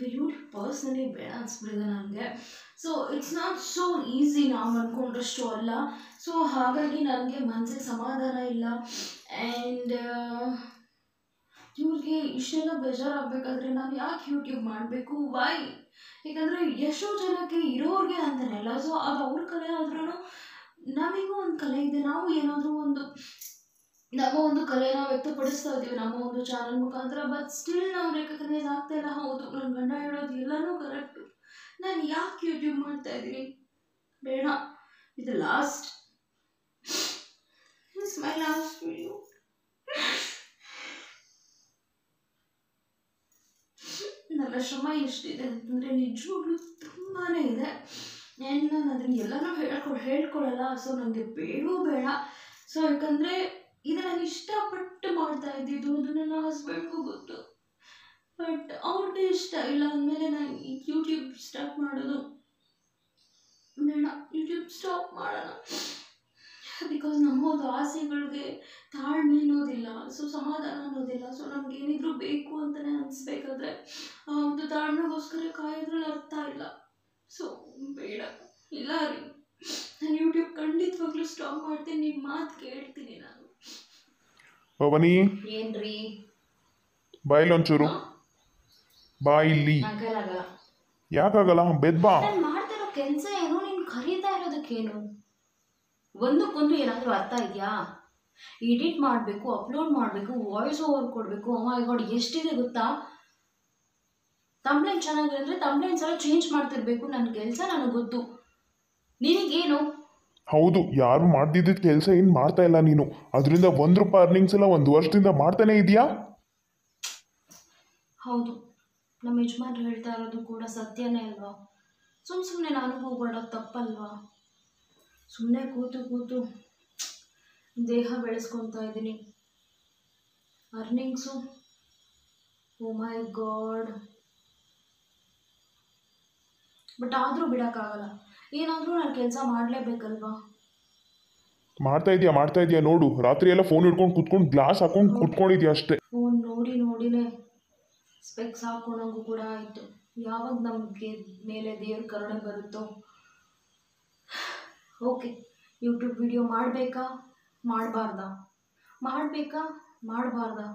Beauty personally ಬೇಡ ಅನ್ಸ್ಬಿಟ್ಟಿದೆ ನನಗೆ so it's not so easy ನಾವು ಅಂದ್ಕೊಂಡಷ್ಟು ಅಲ್ಲ ಸೊ ಹಾಗಾಗಿ ನನಗೆ ಮನಸ್ಸಿಗೆ ಸಮಾಧಾನ ಇಲ್ಲ ಆ್ಯಂಡ್ ಇವ್ರಿಗೆ ಇಷ್ಟೆಲ್ಲ ಬೇಜಾರಾಗಬೇಕಾದ್ರೆ ನಾನು ಯಾಕೆ ಯೂಟ್ಯೂಬ್ ಮಾಡಬೇಕು ವೈ ಯಾಕಂದರೆ ಎಷ್ಟೋ ಜನಕ್ಕೆ ಇರೋರಿಗೆ ಅಂತಾರಲ್ಲ ಸೊ ಅದು ಅವ್ರ ಕಲೆ ಆದ್ರೂ ನಮಗೂ ಒಂದು ಕಲೆ ಇದೆ ನಾವು ಏನಾದರೂ ಒಂದು ನಮ್ಮ ಒಂದು ಕಲೆನ ವ್ಯಕ್ತಪಡಿಸ್ತಾ ಇದ್ದೀವಿ ನಮ್ಮ ಒಂದು ಚಾನಲ್ ಮುಖಾಂತರ ಬಟ್ ಸ್ಟಿಲ್ ನಾವು ರೆಕಗ್ನೈಸ್ ಆಗ್ತಾ ಇಲ್ಲ ಹೌದು ನನ್ನ ಗಂಡ ಹೇಳೋದು ಎಲ್ಲನೂ ಕರೆಕ್ಟು ನಾನು ಯಾಕೆ ಯೂಟ್ಯೂಬ್ ಮಾಡ್ತಾ ಇದ್ದೀನಿ ಬೇಡ ಇದು last it's my last video ನನ್ನ ಶ್ರಮ ಎಷ್ಟಿದೆ ಅಂತಂದರೆ ನಿಜವಾಗ್ಲೂ ತುಂಬಾ ಇದೆ ಆ್ಯಂಡ್ ನಾನು ಅದನ್ನು ಎಲ್ಲನೂ ಹೇಳ್ಕೊ ಹೇಳ್ಕೊಳಲ್ಲ ಸೊ ನನಗೆ ಬೇಡವೂ ಬೇಡ ಸೊ ಯಾಕಂದರೆ ಇದು ನಾನು ಇಷ್ಟಪಟ್ಟು ಮಾಡ್ತಾ ಇದ್ದಿದ್ದು ಅದು ನನ್ನ ಹಸ್ಬೆಂಡ್ಗೂ ಗೊತ್ತು ಬಟ್ ಅವ್ರಿಗೆ ಇಷ್ಟ ಇಲ್ಲ ಅಂದಮೇಲೆ ನಾನು ಈ ಯೂಟ್ಯೂಬ್ ಸ್ಟಾರ್ಟ್ ಮಾಡೋದು ಬೇಡ ಯೂಟ್ಯೂಬ್ ಸ್ಟಾಪ್ ಮಾಡೋಣ ಬಿಕಾಸ್ ನಮ್ಮ ಒಂದು ಆಸೆಗಳಿಗೆ ತಾಳ್ಮೆ ಅನ್ನೋದಿಲ್ಲ ಸೊ ಸಮಾಧಾನ ಅನ್ನೋದಿಲ್ಲ ಸೊ ನಮ್ಗೆ ಏನಿದ್ರು ಬೇಕು ಅಂತಲೇ ಅನಿಸ್ಬೇಕಾದ್ರೆ ಆ ಒಂದು ತಾಳ್ಮೆಗೋಸ್ಕರ ಕಾಯೋದ್ರಲ್ಲಿ ಅರ್ಥ ಇಲ್ಲ ಸೊ ಬೇಡ ಇಲ್ಲ ರೀ ನಾನು ಯೂಟ್ಯೂಬ್ ಖಂಡಿತವಾಗ್ಲೂ ಸ್ಟಾಪ್ ಮಾಡ್ತೀನಿ ನಿಮ್ಮ ಮಾತು ಕೇಳ್ತೀನಿ ನಾನು ಭವಾನಿ ಏನ್ರಿ ಬಾಯಿಲ್ ಒಂಚೂರು ಬಾ ಇಲ್ಲಿ ನನ್ನ ಕೈಲಾಗಲ್ಲ ಯಾಕಾಗಲ್ಲ ಬೆದ್ ಬಾ ನಾನು ಮಾಡ್ತಿರೋ ಕೆಲಸ ಏನು ನೀನು ಕರೀತಾ ಇರೋದಕ್ಕೇನು ಒಂದಕ್ಕೊಂದು ಏನಾದರೂ ಅರ್ಥ ಇದೆಯಾ ಎಡಿಟ್ ಮಾಡಬೇಕು ಅಪ್ಲೋಡ್ ಮಾಡಬೇಕು ವಾಯ್ಸ್ ಓವರ್ ಕೊಡಬೇಕು ಅಮ್ಮ ಗಾಡ್ ಎಷ್ಟಿದೆ ಗೊತ್ತಾ ತಮ್ಲೈನ್ ಚೆನ್ನಾಗಿದೆ ಅಂದರೆ ತಮ್ಲೈನ್ಸ್ ಎಲ್ಲ ಚೇಂಜ್ ಮಾಡ್ತಿರ್ಬೇಕು ನನ್ನ ಕೆಲಸ ನನಗೆ ಗೊತ್ತು ನಿನಗೇನು ಹೌದು ಯಾರು ಮಾಡ್ದಿದ್ದ ಕೆಲಸ ಏನು ಮಾಡ್ತಾ ಇಲ್ಲ ನೀನು ಅದರಿಂದ ಒಂದು ರೂಪಾಯಿ ಅರ್ನಿಂಗ್ಸ್ ಎಲ್ಲ ಒಂದು ವರ್ಷದಿಂದ ಮಾಡ್ತಾನೆ ಇದೆಯಾ ಹೌದು ನಮ್ಮ ಯಜಮಾನ್ರು ಹೇಳ್ತಾ ಇರೋದು ಕೂಡ ಸತ್ಯನೇ ಅಲ್ವಾ ಸುಮ್ಮ ಸುಮ್ಮನೆ ನಾನು ಹೋಗ್ಬೇಡೋದು ತಪ್ಪಲ್ವಾ ಸುಮ್ಮನೆ ಕೂತು ಕೂತು ದೇಹ ಬೆಳೆಸ್ಕೊತಾ ಇದ್ದೀನಿ earnings oh my god but ಆದರೂ ಬಿಡೋಕ್ಕಾಗಲ್ಲ ಏನಾದರೂ ನಾನು ಕೆಲಸ ಮಾಡಲೇಬೇಕಲ್ವಾ ಮಾಡ್ತಾ ಇದೆಯಾ ಮಾಡ್ತಾ ಇದೆಯಾ ನೋಡು ರಾತ್ರಿ ಎಲ್ಲ ಫೋನ್ ಹಿಡ್ಕೊಂಡು ಕುತ್ಕೊಂಡು ಗ್ಲಾಸ್ ಹಾಕೊಂಡು ಕುತ್ಕೊಂಡಿದ್ಯಾ ಅಷ್ಟೇ ಫೋನ್ ನೋಡಿ ನೋಡಿನೇ ಸ್ಪೆಕ್ಸ್ ಹಾಕ್ಕೊಂಡಂಗೂ ಕೂಡ ಆಯಿತು ಯಾವಾಗ ನಮಗೆ ಮೇಲೆ ದೇವ್ರ ಕರುಣೆ ಬರುತ್ತೋ ಓಕೆ ಯೂಟ್ಯೂಬ್ ವಿಡಿಯೋ ಮಾಡಬೇಕಾ ಮಾಡಬಾರ್ದಾ ಮಾಡಬೇಕಾ ಮಾಡಬಾರ್ದಾ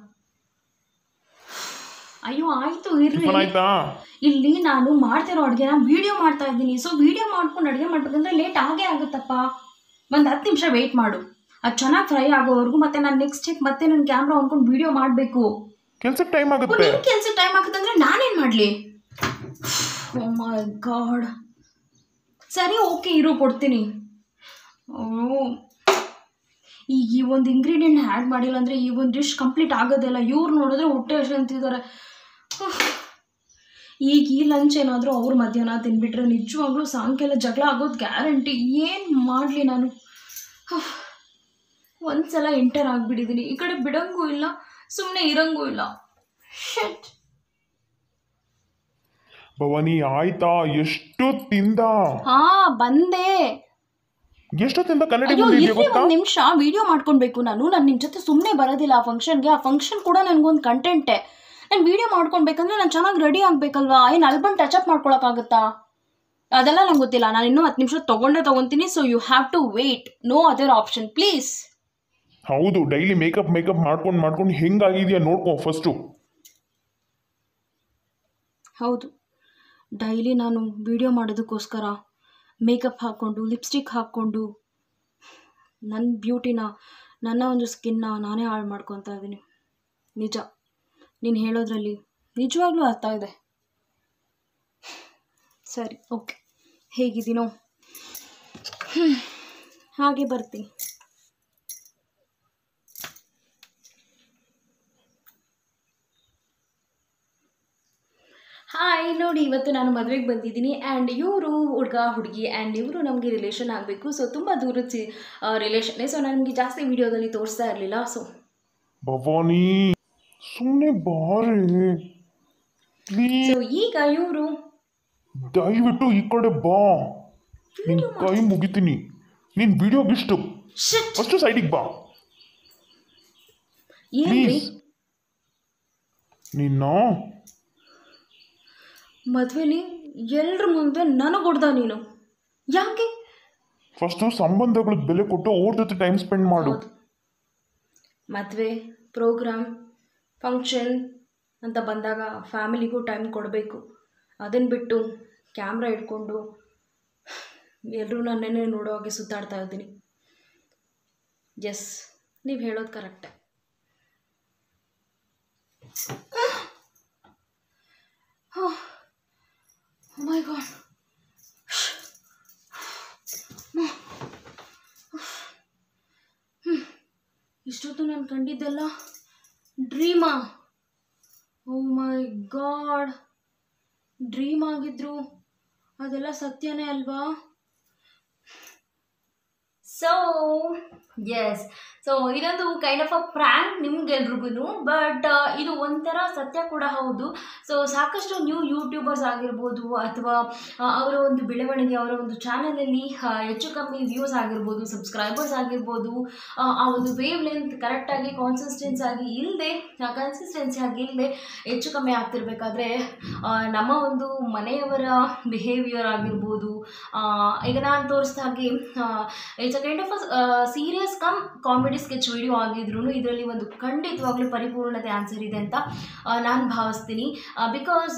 ಅಯ್ಯೋ ಆಯಿತು ಇರ್ರಿ ಟಿಫನ್ ಆಯ್ತಾ ಇಲ್ಲಿ ನಾನು ಮಾಡ್ತಿರೋ ಅಡುಗೆನ ವಿಡಿಯೋ ಮಾಡ್ತಾ ಇದ್ದೀನಿ ಸೊ ವಿಡಿಯೋ ಮಾಡ್ಕೊಂಡು ಅಡುಗೆ ಮಾಡ್ಬೇಕಂದ್ರೆ ಲೇಟ್ ಆಗೇ ಆಗುತ್ತಪ್ಪ ಒಂದು ಹತ್ತು ನಿಮಿಷ ವೆಯ್ಟ್ ಮಾಡು ಅದು ಚೆನ್ನಾಗಿ ಫ್ರೈ ಆಗೋವರೆಗೂ ಮತ್ತೆ ನಾನು ನೆಕ್ಸ್ಟ್ ಸ್ಟೆಪ್ ಮತ್ತೆ ನನ್ನ ಕ್ಯಾಮ್ರಾ ಹೊಂದ್ಕೊಂಡು ವಿಡಿಯೋ ಮಾಡಬೇಕು ಕೆಲ್ಸಕ್ಕೆ ಟೈಮ್ ಆಗುತ್ತೆ ನಿನ್ ಕೆಲಸ ಟೈಮ್ ಆಗುತ್ತಂದ್ರೆ ನಾನೇನು ಮಾಡಲಿ ಓ ಮೈ ಗಾಡ್ ಸರಿ ಓಕೆ ಇರು ಕೊಡ್ತೀನಿ ಓ ಈಗ ಈ ಒಂದು ಇಂಗ್ರೀಡಿಯೆಂಟ್ ಆ್ಯಡ್ ಮಾಡಿಲ್ಲ ಅಂದರೆ ಈ ಒಂದು ಡಿಶ್ ಕಂಪ್ಲೀಟ್ ಆಗೋದಿಲ್ಲ ಇವ್ರು ನೋಡಿದ್ರೆ ಹೊಟ್ಟೆ ಹಸಿ ಅಂತಿದ್ದಾರೆ ಈಗ ಈ ಲಂಚ್ ಏನಾದರೂ ಅವ್ರ ಮಧ್ಯಾಹ್ನ ತಿನ್ಬಿಟ್ರೆ ನಿಜವಾಗ್ಲೂ ಸಾಯಂಕಾಲ ಜಗಳ ಆಗೋದು ಗ್ಯಾರಂಟಿ ಏನು ಮಾಡಲಿ ನಾನು ಒಂದ್ಸಲ ಎಂಟರ್ ಆಗಿಬಿಟ್ಟಿದ್ದೀನಿ ಈ ಕಡೆ ಬಿಡಂಗೂ ಇಲ್ಲ ಸುಮ್ಮನೆ ಇರಂಗೂ ಇಲ್ಲ ಶಟ್ ಭವಾನಿ ಆಯ್ತಾ ಎಷ್ಟು ತಿಂದ ಹಾ ಬಂದೆ ಎಷ್ಟೊತ್ತಿಂದ ಕನ್ನಡಿ ಅಯ್ಯೋ ಬಂದಿದ್ಯಾ ಇರ್ರಿ ಗೊತ್ತಾ ಒಂದು ನಿಮಿಷ ವಿಡಿಯೋ ಮಾಡ್ಕೊಳ್ಬೇಕು ನಾನು ನಾನು ನಿಮ್ಮ ಜೊತೆ ಸುಮ್ಮನೆ ಬರೋದಿಲ್ಲ ಆ ಫಂಕ್ಷನ್ಗೆ ಆ ಫಂಕ್ಷನ್ ಕೂಡ ನನಗೊಂದು ಕಂಟೆಂಟೆ ನಾನು ವಿಡಿಯೋ ಮಾಡ್ಕೊಳ್ಬೇಕಂದ್ರೆ ನಾನು ಚೆನ್ನಾಗಿ ರೆಡಿ ಆಗಬೇಕಲ್ವಾ ಏನು ಆಲ್ಬಮ್ ಟಚಪ್ ಮಾಡ್ಕೊಳಕ್ಕಾಗುತ್ತಾ ಅದೆಲ್ಲ ನಂಗೆ ಗೊತ್ತಿಲ್ಲ ನಾನು ಇನ್ನೂ ಹತ್ತು ನಿಮಿಷ ತೊಗೊಂಡೇ ತೊಗೊತೀನಿ so you have to wait no other option please ಹೌದು ಡೈಲಿ ಮೇಕಪ್ ಮೇಕಪ್ ಮಾಡ್ಕೊಂಡು ಮಾಡ್ಕೊಂಡು ಹೆಂಗಾಗಿದ್ಯಾ ನೋಡ್ಕೊ ಫಸ್ಟು ಹೌದು ಡೈಲಿ ನಾನು ವಿಡಿಯೋ ಮಾಡೋದಕ್ಕೋಸ್ಕರ ಮೇಕಪ್ ಹಾಕ್ಕೊಂಡು ಲಿಪ್ಸ್ಟಿಕ್ ಹಾಕ್ಕೊಂಡು ನನ್ನ ಬ್ಯೂಟಿನ ನನ್ನ ಒಂದು ಸ್ಕಿನ್ನ ನಾನೇ ಹಾಳು ಮಾಡ್ಕೊತಾ ಇದ್ದೀನಿ ನಿಜ ನೀನು ಹೇಳೋದ್ರಲ್ಲಿ ನಿಜವಾಗ್ಲೂ ಅರ್ಥ ಇದೆ ಸರಿ ಓಕೆ ಹೇಗಿದ್ದೀನೋ ಹ್ಮ್. ಹಾಗೆ ಬರ್ತೀನಿ ಹಾಯ್ ನೋಡಿ ಇವತ್ತು ನಾನು ಮದುವೆಗೆ ಬಂದಿದ್ದೀನಿ ಆ್ಯಂಡ್ ಇವರು ಹುಡುಗ ಹುಡುಗಿ ಆ್ಯಂಡ್ ಇವರು ನಮಗೆ ರಿಲೇಷನ್ ಆಗಬೇಕು ಸೊ ತುಂಬ ದೂರದ ಸಿ ರಿಲೇಷನ್ನೇ ಸೊ ನನಗೆ ಜಾಸ್ತಿ ವಿಡಿಯೋದಲ್ಲಿ ತೋರಿಸ್ತಾ ಇರಲಿಲ್ಲ ಸೊ ಭವಾನಿ ಸುಮ್ಮನೆ ಬಾರಿ ಪ್ಲೀಸ್ ಸೊ ಈಗ ಇವರು ದಯವಿಟ್ಟು ಈ ಕಡೆ ಬಾ ನಿನ್ ಕೈ ಮುಗಿತೀನಿ ನೀನ್ ವಿಡಿಯೋಗಿಷ್ಟು ಶಟ್ ಫಸ್ಟ್ ಸೈಡಿಗೆ ಬಾ ಏನ್ರಿ ಪ್ಲೀಸ್ ನಿನ್ನ ಮದುವೆಲಿ ಎಲ್ರ ಮುಂದೆ ನನಗೆ ಹೊಡ್ದ ನೀನು ಯಾಕೆ ಫಸ್ಟು ಸಂಬಂಧಗಳಿಗೆ ಬೆಲೆ ಕೊಟ್ಟು ಅವ್ರ ಜೊತೆ ಟೈಮ್ ಸ್ಪೆಂಡ್ ಮಾಡು ಹೌದು ಮದುವೆ ಪ್ರೋಗ್ರಾಮ್ ಫಂಕ್ಷನ್ ಅಂತ ಬಂದಾಗ ಫ್ಯಾಮಿಲಿಗೂ ಟೈಮ್ ಕೊಡಬೇಕು ಅದನ್ನು ಬಿಟ್ಟು ಕ್ಯಾಮ್ರಾ ಇಟ್ಕೊಂಡು ಎಲ್ಲರೂ ನನ್ನೇ ನೋಡೋ ಹಾಗೆ ಸುತ್ತಾಡ್ತಾ ಇದ್ದೀನಿ ಎಸ್ ನೀವು ಹೇಳೋದು ಕರೆಕ್ಟೆ ಮೈ ಗಾಡ್ ಇಷ್ಟೊತ್ತು ನಾನು ಕಂಡಿದ್ದೆಲ್ಲ ಡ್ರೀಮಾ ಓ ಮೈ ಗಾಡ್ ಡ್ರೀಮ್ ಆಗಿದ್ರು ಅದೆಲ್ಲ ಸತ್ಯನೇ ಅಲ್ವಾ ಸೊ ಎಸ್ ಸೊ ಇದೊಂದು ಕೈಂಡ್ ಆಫ್ ಅ ಪ್ರ್ಯಾಂಕ್ ನಿಮ್ಗೆಲ್ರಿಗೂ ಬಟ್ ಇದು ಒಂಥರ ಸತ್ಯ ಕೂಡ ಹೌದು ಸೊ ಸಾಕಷ್ಟು ನ್ಯೂ ಯೂಟ್ಯೂಬರ್ಸ್ ಆಗಿರ್ಬೋದು ಅಥವಾ ಅವರ ಒಂದು ಬೆಳವಣಿಗೆ ಅವರ ಒಂದು ಚಾನಲಲ್ಲಿ ಹೆಚ್ಚು ಕಮ್ಮಿ ವ್ಯೂಸ್ ಆಗಿರ್ಬೋದು ಸಬ್ಸ್ಕ್ರೈಬರ್ಸ್ ಆಗಿರ್ಬೋದು ಆ, ಆ ಒಂದು ವೇವ್ ಲೆಂತ್ ಕರೆಕ್ಟಾಗಿ ಕಾನ್ಸಿಸ್ಟೆನ್ಸ್ ಆಗಿ ಇಲ್ಲದೆ ಕನ್ಸಿಸ್ಟೆನ್ಸಿ ಆಗಿ ಇಲ್ಲದೆ ಹೆಚ್ಚು ಕಮ್ಮಿ ಆಗ್ತಿರ್ಬೇಕಾದ್ರೆ ಆ, ನಮ್ಮ ಒಂದು ಮನೆಯವರ ಬಿಹೇವಿಯರ್ ಆಗಿರ್ಬೋದು ಆ, ಈಗ ನಾನು ತೋರಿಸಿದ ಹಾಗೆ it's a kind of serious cum comedy sketch video ಆಗಿದ್ರು ಇದರಲ್ಲಿ ಒಂದು ಖಂಡಿತವಾಗ್ಲೂ ಪರಿಪೂರ್ಣತೆ ಆನ್ಸರ್ ಇದೆ ಅಂತ ನಾನು ಭಾವಿಸ್ತೀನಿ ಬಿಕಾಸ್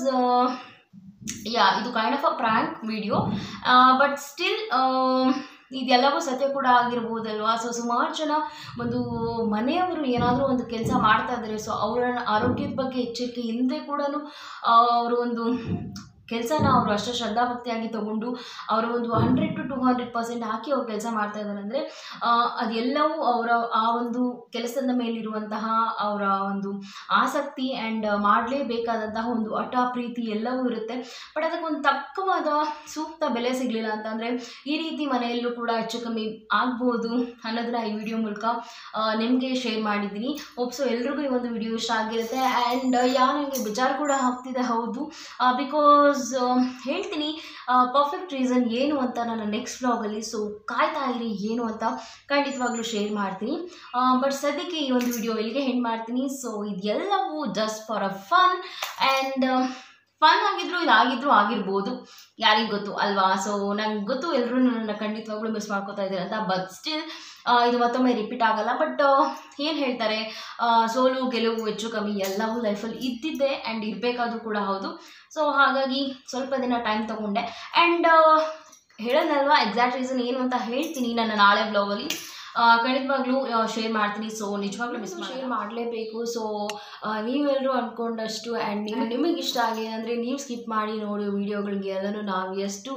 ಯಾ ಇದು kind of a prank video but still ಇದೆಲ್ಲವೂ ಸತ್ಯ ಕೂಡ ಆಗಿರ್ಬೋದಲ್ವಾ ಸೊ ಸುಮಾರು ಜನ ಒಂದು ಮನೆಯವರು ಏನಾದರೂ ಒಂದು ಕೆಲಸ ಮಾಡ್ತಾ ಇದ್ದಾರೆ ಸೊ ಅವರ ಆರೋಗ್ಯದ ಬಗ್ಗೆ ಎಚ್ಚರಿಕೆ ಇಲ್ಲದೆ ಕೂಡ ಅವರು ಒಂದು ಕೆಲಸನ ಅವರು ಅಷ್ಟು ಶ್ರದ್ಧಾಭಕ್ತಿಯಾಗಿ ತಗೊಂಡು ಅವರು ಒಂದು hundred to two hundred percent ಹಾಕಿ ಅವ್ರು ಕೆಲಸ ಮಾಡ್ತಾ ಇದ್ದಾರೆ ಅಂದರೆ ಅದೆಲ್ಲವೂ ಅವರ ಆ ಒಂದು ಕೆಲಸದ ಮೇಲಿರುವಂತಹ ಅವರ ಒಂದು ಆಸಕ್ತಿ ಆ್ಯಂಡ್ ಮಾಡಲೇಬೇಕಾದಂತಹ ಒಂದು ಹಠ ಪ್ರೀತಿ ಎಲ್ಲವೂ ಇರುತ್ತೆ ಬಟ್ ಅದಕ್ಕೊಂದು ತಕ್ಕವಾದ ಸೂಕ್ತ ಬೆಲೆ ಸಿಗಲಿಲ್ಲ ಅಂತಂದರೆ ಈ ರೀತಿ ಮನೆಯಲ್ಲೂ ಕೂಡ ಹೆಚ್ಚು ಕಮ್ಮಿ ಆಗ್ಬೋದು ಅನ್ನೋದನ್ನ ಈ ವಿಡಿಯೋ ಮೂಲಕ ನಿಮಗೆ ಶೇರ್ ಮಾಡಿದ್ದೀನಿ ಒಪ್ಸೋ ಎಲ್ರಿಗೂ ಈ ಒಂದು ವಿಡಿಯೋ ಇಷ್ಟ ಆಗಿರುತ್ತೆ ಆ್ಯಂಡ್ ಯಾ ನನಗೆ ವಿಚಾರ ಕೂಡ ಆಗ್ತಿದೆ ಹೌದು ಬಿಕಾಸ್ ಹೇಳ್ತೀನಿ ಪರ್ಫೆಕ್ಟ್ ರೀಸನ್ ಏನು ಅಂತ ನಾನು ನೆಕ್ಸ್ಟ್ ಬ್ಲಾಗಲ್ಲಿ ಸೊ ಕಾಯ್ತಾ ಇರಿ ಏನು ಅಂತ ಖಂಡಿತವಾಗ್ಲೂ ಶೇರ್ ಮಾಡ್ತೀನಿ ಬಟ್ ಸದ್ಯಕ್ಕೆ ಈ ಒಂದು ವಿಡಿಯೋ ಇಲ್ಲಿಗೆ ಹೆಣ್ಣು ಮಾಡ್ತೀನಿ ಸೊ ಇದೆಲ್ಲವೂ just for a fun and fun ಆಗಿದ್ರು ಇದಾಗಿದ್ರು ಆಗಿರ್ಬೋದು ಯಾರಿಗೆ ಗೊತ್ತು ಅಲ್ವಾ ಸೊ ನಂಗೆ ಗೊತ್ತು ಎಲ್ಲರೂ ನನ್ನ ಖಂಡಿತವಾಗ್ಲೂ ಮಿಸ್ ಮಾಡ್ಕೋತಾ ಇದ್ದಾರೆ ಅಂತ ಬಟ್ ಸ್ಟಿಲ್ ಇದು ಮತ್ತೊಮ್ಮೆ ರಿಪೀಟ್ ಆಗಲ್ಲ ಬಟ್ ಏನು ಹೇಳ್ತಾರೆ ಆ, ಸೋಲು ಗೆಲುವು ಹೆಚ್ಚು ಕಮ್ಮಿ ಎಲ್ಲವೂ ಲೈಫಲ್ಲಿ ಇದ್ದಿದ್ದೆ ಆ್ಯಂಡ್ ಇರಬೇಕಾದ್ರೂ ಕೂಡ ಹೌದು ಸೊ ಹಾಗಾಗಿ ಸ್ವಲ್ಪ ದಿನ ಟೈಮ್ ತೊಗೊಂಡೆ ಆ್ಯಂಡ್ ಹೇಳೋದಲ್ವಾ ಎಕ್ಸಾಕ್ಟ್ ರೀಸನ್ ಏನು ಅಂತ ಹೇಳ್ತೀನಿ ನನ್ನ ನಾಳೆ ಬ್ಲಾಗಲ್ಲಿ ಖಂಡಿತವಾಗ್ಲೂ ಶೇರ್ ಮಾಡ್ತೀನಿ ಸೊ ನಿಜವಾಗ್ಲೂ ಮಿಸ್ ಶೇರ್ ಮಾಡಲೇಬೇಕು ಸೊ ನೀವೆಲ್ಲರೂ ಅಂದ್ಕೊಂಡಷ್ಟು ಆ್ಯಂಡ್ ನೀವು ನಿಮಗೆ ಇಷ್ಟ ಆಗಿದೆ ಅಂದರೆ ನೀವು ಸ್ಕಿಪ್ ಮಾಡಿ ನೋಡಿ ವೀಡಿಯೋಗಳಿಗೆ ಎಲ್ಲನೂ ನಾವು ಎಷ್ಟು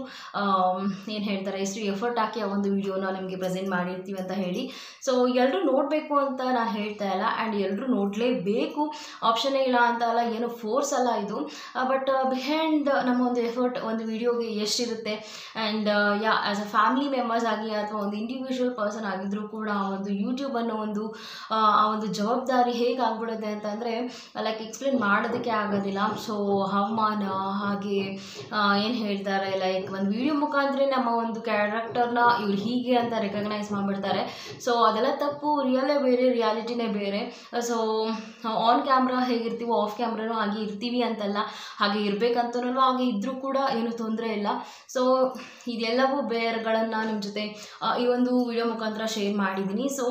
ಏನು ಹೇಳ್ತಾರೆ ಎಷ್ಟು ಎಫರ್ಟ್ ಹಾಕಿ ಆ ಒಂದು ವೀಡಿಯೋನ ನಿಮಗೆ ಪ್ರೆಸೆಂಟ್ ಮಾಡಿರ್ತೀವಿ ಅಂತ ಹೇಳಿ ಸೊ ಎಲ್ಲರೂ ನೋಡಬೇಕು ಅಂತ ನಾನು ಹೇಳ್ತಾ ಇಲ್ಲ ಆ್ಯಂಡ್ ಎಲ್ಲರೂ ನೋಡಲೇಬೇಕು ಆಪ್ಷನ್ನೇ ಇಲ್ಲ ಅಂತ ಅಲ್ಲ ಏನು ಫೋರ್ಸ್ ಅಲ್ಲ ಇದು ಬಟ್ ಬಿಹೈಂಡ್ ನಮ್ಮ ಒಂದು ಎಫರ್ಟ್ ಒಂದು ವಿಡಿಯೋಗೆ ಎಷ್ಟಿರುತ್ತೆ and yeah as a family members ಆಗಿ ಅಥವಾ ಒಂದು ಇಂಡಿವಿಜುವಲ್ ಪರ್ಸನ್ ಆಗಿದ್ದರೂ ಕೂಡ ಆ ಒಂದು ಯೂಟ್ಯೂಬ್ ಅನ್ನೋ ಒಂದು ಆ ಆ ಒಂದು ಜವಾಬ್ದಾರಿ ಹೇಗೆ ಆಗ್ಬಿಡುತ್ತೆ ಅಂತಂದರೆ ಲೈಕ್ ಎಕ್ಸ್ಪ್ಲೇನ್ ಮಾಡೋದಕ್ಕೆ ಆಗೋದಿಲ್ಲ ಸೊ ಹವಾಮಾನ ಹಾಗೆ ಏನು ಹೇಳ್ತಾರೆ ಲೈಕ್ ಒಂದು ವಿಡಿಯೋ ಮುಖಾಂತರ ನಮ್ಮ ಒಂದು ಕ್ಯಾರೆಕ್ಟರ್ನ ಇವ್ರು ಹೀಗೆ ಅಂತ ರೆಕಗ್ನೈಸ್ ಮಾಡಿಬಿಡ್ತಾರೆ ಸೊ ಅದೆಲ್ಲ ತಪ್ಪು ರಿಯಲೇ ಬೇರೆ ರಿಯಾಲಿಟಿನೇ ಬೇರೆ ಸೊ ಆನ್ ಕ್ಯಾಮ್ರಾ ಹೇಗಿರ್ತೀವೋ ಆಫ್ ಕ್ಯಾಮ್ರಾನೂ ಹಾಗೆ ಇರ್ತೀವಿ ಅಂತಲ್ಲ ಹಾಗೆ ಇರಬೇಕಂತನೂ ಹಾಗೆ ಇದ್ದರೂ ಕೂಡ ಏನು ತೊಂದರೆ ಇಲ್ಲ ಸೊ ಇದೆಲ್ಲವೂ ಬೇರ್ಗಳನ್ನು ನಿಮ್ಮ ಜೊತೆ ಆ, ಈ ಒಂದು ವಿಡಿಯೋ ಮುಖಾಂತರ ಶೇರ್ ಮಾಡಿದ್ದೀನಿ ಸೊ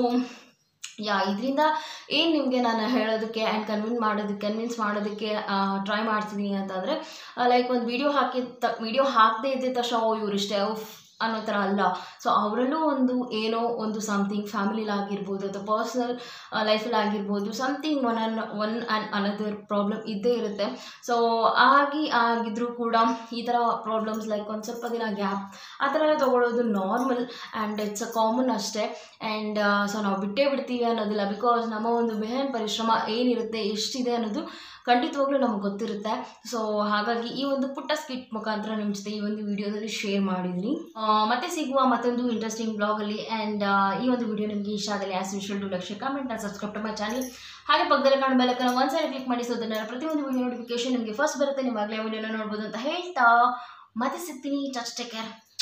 ಯಾ ಇದರಿಂದ ಏನು ನಿಮಗೆ ನಾನು ಹೇಳೋದಕ್ಕೆ ಆ್ಯಂಡ್ ಕನ್ವಿನ್ಸ್ ಮಾಡೋದಕ್ಕೆ ಕನ್ವಿನ್ಸ್ ಮಾಡೋದಕ್ಕೆ ಟ್ರೈ ಮಾಡ್ತಿದ್ದೀನಿ ಅಂತಂದರೆ ಲೈಕ್ ಒಂದು ವಿಡಿಯೋ ಹಾಕಿದ ತ ವಿಡಿಯೋ ಹಾಕದೇ ಇದ್ದ ತಕ್ಷಣ ಓ ಇವರಿಷ್ಟೇ ಉಫ್ ಅನ್ನೋ ಥರ ಅಲ್ಲ ಸೊ ಅವರಲ್ಲೂ ಒಂದು ಏನೋ ಒಂದು ಸಮಥಿಂಗ್ ಫ್ಯಾಮಿಲಿಲಾಗಿರ್ಬೋದು ಅಥವಾ ಪರ್ಸ್ನಲ್ ಲೈಫಲ್ಲಿ ಆಗಿರ್ಬೋದು something one on one and another problem ಇದ್ದೇ ಇರುತ್ತೆ ಸೊ ಆಗಿ ಆಗಿದ್ರೂ ಕೂಡ ಈ ಥರ ಪ್ರಾಬ್ಲಮ್ಸ್ ಲೈಕ್ ಒಂದು ಸ್ವಲ್ಪ ದಿನ ಗ್ಯಾಪ್ ಆ ಥರ ಎಲ್ಲ ತೊಗೊಳ್ಳೋದು normal and it's a common ಅಷ್ಟೇ ಆ್ಯಂಡ್ ಸೊ ನಾವು ಬಿಟ್ಟೇ ಬಿಡ್ತೀವಿ ಅನ್ನೋದಿಲ್ಲ ಬಿಕಾಸ್ ನಮ್ಮ ಒಂದು ಬೆಹನ್ ಪರಿಶ್ರಮ ಏನಿರುತ್ತೆ ಎಷ್ಟಿದೆ ಅನ್ನೋದು ಖಂಡಿತವಾಗ್ಲೂ ನಮ್ಗೆ ಗೊತ್ತಿರುತ್ತೆ ಸೊ ಹಾಗಾಗಿ ಈ ಒಂದು ಪುಟ್ಟ ಸ್ಕಿಟ್ ಮುಖಾಂತರ ನಿಮ್ಮ ಜೊತೆ ಈ ಒಂದು ವಿಡಿಯೋದಲ್ಲಿ ಶೇರ್ ಮಾಡಿದ್ದೀನಿ ಆ, ಮತ್ತೆ ಸಿಗುವ ಮತ್ತೊಂದು ಇಂಟ್ರೆಸ್ಟಿಂಗ್ ಬ್ಲಾಗಲ್ಲಿ ಆ್ಯಂಡ್ ಈ ಒಂದು ವಿಡಿಯೋ ನಿಮಗೆ ಇಷ್ಟ ಆಗಲಿ as usual two lakh comment ನಾನು ಸಬ್ಸ್ಕ್ರೈಬ್ ಟು ಮೈ ಚಾನಲ್ ಹಾಗೆ ಪಕ್ಕದಲ್ಲಿ ಕಾಣೋ ಬೆಲಕನ್ನು ಒಂದು ಸೈಡ್ ಕ್ಲಿಕ್ ಮಾಡಿ ಸೊ ಅದನ್ನ ಪ್ರತಿಯೊಂದು ವಿಡಿಯೋ ನೋಟಿಫಿಕೇಶನ್ ನಿಮಗೆ ಫಸ್ಟ್ ಬರುತ್ತೆ ನಿಮ್ಮಾಗಲೇ ವಿಡಿಯೋನ ನೋಡ್ಬೋದು ಅಂತ ಹೇಳ್ತಾ ಮತ್ತೆ ಸಿಗ್ತೀನಿ ಟಚ್ ಟೇಕ್ ಕೇರ್